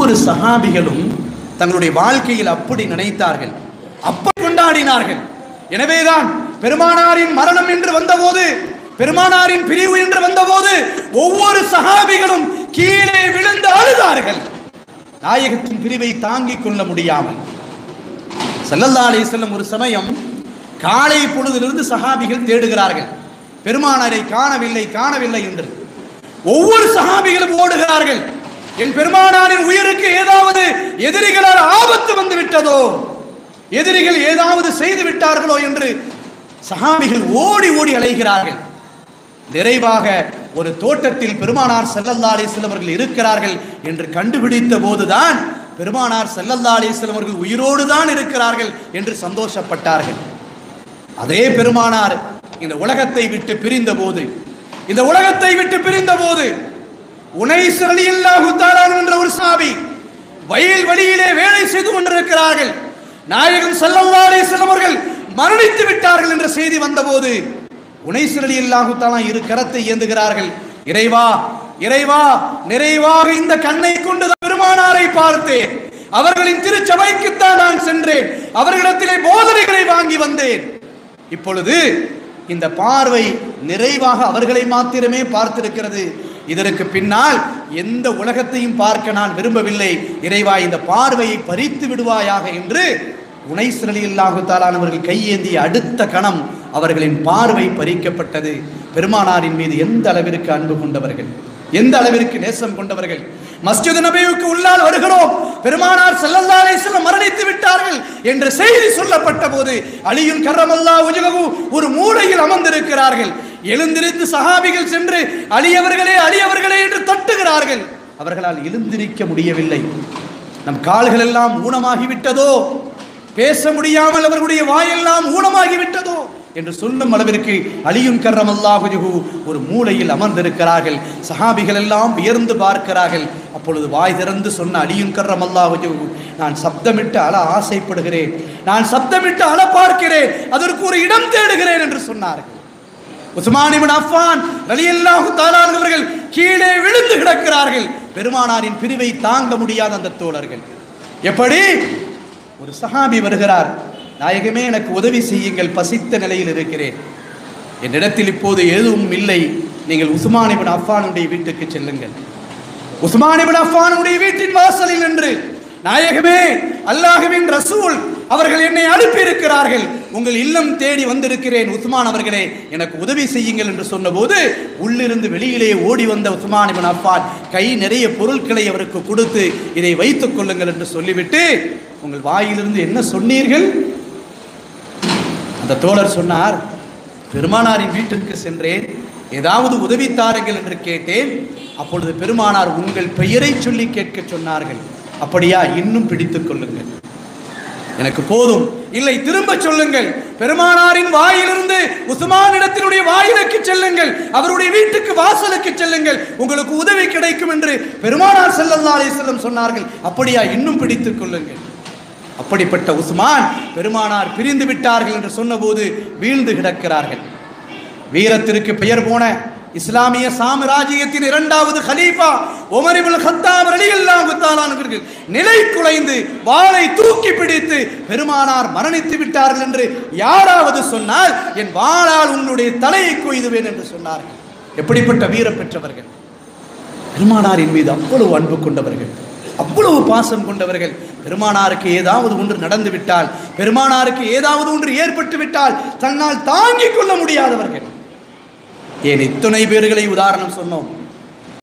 ஒவ்வொரு சஹாபிகளும் தங்களுடைய வாழ்க்கையில் அப்படி நினைத்தார்கள் அப்படி கொண்டாடினார்கள் எனவேதான் பெருமானாரின் மரணம் என்று வந்தபோது பெருமானாரின் பிரிவு என்று வந்தபோது ஒவ்வொரு சஹாபிகளும் கீழே விழுந்து அழுதார்கள் நாயகத்தின் பிரிவை தாங்கிக் கொள்ள முடியாமல் ஸல்லல்லாஹு அலைஹி வஸல்லம் ஒரு சமயம் காலை பொழுதிலிருந்து சஹாபிகள் தேடுகிறார்கள் பெருமானாரை காணவில்லை காணவில்லை என்று ஒவ்வொரு சஹாபிகளும் ஓடுகிறார்கள் என் பெருமானாரின் உயிருக்கு ஏதாவது எதிரிகளால் ஆபத்து வந்து விட்டதோ எதிரிகள் ஏதாவது செய்து விட்டார்களோ என்று சஹாபிகள் ஓடி ஓடி அலைகிறார்கள் நிறைவாக ஒரு தோட்டத்தில் பெருமானார் ஸல்லல்லாஹு அலைஹி வஸல்லம் அவர்கள் இருக்கிறார்கள் என்று கண்டுபிடித்த போதுதான் பெருமானார் ஸல்லல்லாஹு அலைஹி வஸல்லம் அவர்கள் உயிரோடு தான் இருக்கிறார்கள் என்று சந்தோஷப்பட்டார்கள் அதே பெருமானார் இந்த உலகத்தை விட்டு பிரிந்த போது இந்த உலகத்தை விட்டு பிரிந்த போது உனைஸ் ரலியல்லாஹு தஆலா என்ற ஒரு சாபி வயல் வழியிலே வேலை செய்து கொண்டிருக்கிறார்கள் நாயகம் ஸல்லல்லாஹு அலைஹி வஸல்லம் அவர்கள் மரணித்து விட்டார்கள் என்ற செய்தி வந்தபோது உனைஸ் ரலியல்லாஹு தஆலா இரு கரத்தை ஏந்துகிறார்கள் இறைவா இறைவா நிறைவாக இந்த கண்ணை கொண்டு பெருமானாரை பார்த்தேன் அவர்களின் திருச்சபைக்குத்தான் நான் சென்றேன் அவர்களிடத்திலே போதனைகளை வாங்கி வந்தேன் இப்பொழுது இந்த பார்வை நிறைவாக அவர்களை மாத்திரமே பார்த்திருக்கிறது இதற்கு பின்னால் எந்த உலகத்தையும் பார்க்க நான் விரும்பவில்லை இறைவா இந்த பார்வையை பறித்து விடுவாயாக என்று உனைஸ்ரலி அல்லாஹு தாலானவர்கள் கையேந்திய அடுத்த கணம் அவர்களின் பார்வை பறிக்கப்பட்டது பெருமானாரின் மீது எந்த அளவிற்கு அன்பு கொண்டவர்கள் எந்த அளவிற்கு நேசம் கொண்டவர்கள் மஸ்ஜித் நபியுக்கு உள்ளால் வருகிறோம் பெருமானார் ஸல்லல்லாஹு அலைஹி வஸல்லம் மரணித்து விட்டார்கள் என்ற செய்தி சொல்லப்பட்ட போது அலியும் கர்ரமல்லா உஜகவு ஒரு மூலையில் அமர்ந்திருக்கிறார்கள் எழுந்திருந்து சஹாபிகள் சென்று அலியவர்களே அலியவர்களே என்று தட்டுகிறார்கள் அவர்களால் எழுந்திருக்க முடியவில்லை நம் கால்கள் எல்லாம் ஊனமாகி விட்டதோ பேச முடியாமல் அவர்களுடைய வாயெல்லாம் ஊனமாகி விட்டதோ என்று சொல்லும் அளவிற்கு அலியும் கர்ரம் அல்லாஹுஜு ஒரு மூலையில் அமர்ந்திருக்கிறார்கள் சஹாபிகள் எல்லாம் வியர்ந்து பார்க்கிறார்கள் அப்பொழுது வாய் திறந்து சொன்ன அலியும் கர்ரம் அல்லாஹுஜு நான் சப்தமிட்டு அழ ஆசைப்படுகிறேன் நான் சப்தமிட்டு அழ பார்க்கிறேன் அதற்கு ஒரு இடம் தேடுகிறேன் என்று சொன்னார்கள் உஸ்மான் இப்னு அஃபான் ரலியல்லாஹு தஆலா அவர்கள் கீழே விழுந்து கிடக்கிறார்கள் பெருமானாரின் பிரிவை தாங்க முடியாத அந்த தோழர்கள் எப்படி ஒரு சஹாபி வருகிறார் நாயகமே எனக்கு உதவி செய்யுங்கள் பசித்த நிலையில் இருக்கிறேன் என்னிடத்தில் இப்போது எதுவும் இல்லை நீங்கள் உஸ்மான் இப்னு அஃபானுடைய வீட்டுக்கு செல்லுங்கள் உஸ்மான் இப்னு அஃபானுடைய வீட்டின் வாசலில் நின்று நாயகமே அல்லாஹ்வின் ரசூல் அவர்கள் என்னை அனுப்பி இருக்கிறார்கள் உங்கள் இல்லம் தேடி வந்திருக்கிறேன் உஸ்மான் அவர்களே எனக்கு உதவி செய்யுங்கள் என்று சொன்னபோது உள்ளிருந்து வெளியிலே ஓடி வந்த உஸ்மான் இப்னு அஃபான் கை நிறைய பொருட்களை அவருக்கு கொடுத்து இதை வைத்துக் கொள்ளுங்கள் என்று சொல்லிவிட்டு உங்கள் வாயிலிருந்து என்ன சொன்னீர்கள் அந்த தோழர் சொன்னார் பெருமானாரின் வீட்டிற்கு சென்றேன் ஏதாவது உதவி தாருங்கள் என்று கேட்டேன் அப்பொழுது பெருமானார் உங்கள் பெயரை சொல்லி கேட்க சொன்னார்கள் அப்படியா இன்னும் பிடித்துக் கொள்ளுங்கள் எனக்கு போதும் இல்லை திரும்ப சொல்லுங்கள் பெருமானாரின் வாயிலிருந்து உஸ்மானிடத்தினுடைய வாயிலுக்கு செல்லுங்கள் அவருடைய வீட்டுக்கு வாசலுக்கு செல்லுங்கள் உங்களுக்கு உதவி கிடைக்கும் என்று பெருமானார் ஸல்லல்லாஹு அலைஹி வஸல்லம் சொன்னார்கள் அப்படியா இன்னும் பிடித்துக் கொள்ளுங்கள் அப்படிப்பட்ட உஸ்மான் பெருமானார் பிரிந்து விட்டார்கள் என்று சொன்னபோது வீழ்ந்து கிடக்கிறார்கள் வீரத்திற்கு பெயர் போன இஸ்லாமிய சாம்ராஜ்யத்தின் இரண்டாவது கலீஃபா உமர் இப்னு கத்தாப் ரலியல்லாஹு தஆலா அவர்கள் நிலை குலைந்து வாளை தூக்கி பிடித்து பெருமானார் மரணித்து விட்டார்கள் என்று யாராவது சொன்னால் என் வாளால் உன்னுடைய தலையை கொய்துவேன் என்று சொன்னார்கள் எப்படிப்பட்ட வீரம் பெற்றவர்கள் பெருமானாரின் மீது அவ்வளவு அன்பு கொண்டவர்கள் அவ்வளவு பாசம் கொண்டவர்கள் பெருமானாருக்கு ஏதாவது ஒன்று நடந்து விட்டால் பெருமானாருக்கு ஏதாவது ஒன்று ஏற்பட்டு விட்டால் தன்னால் தாங்கிக் கொள்ள முடியாதவர்கள் ஏன் இத்தனை பேர்களை உதாரணம் சொன்னோம்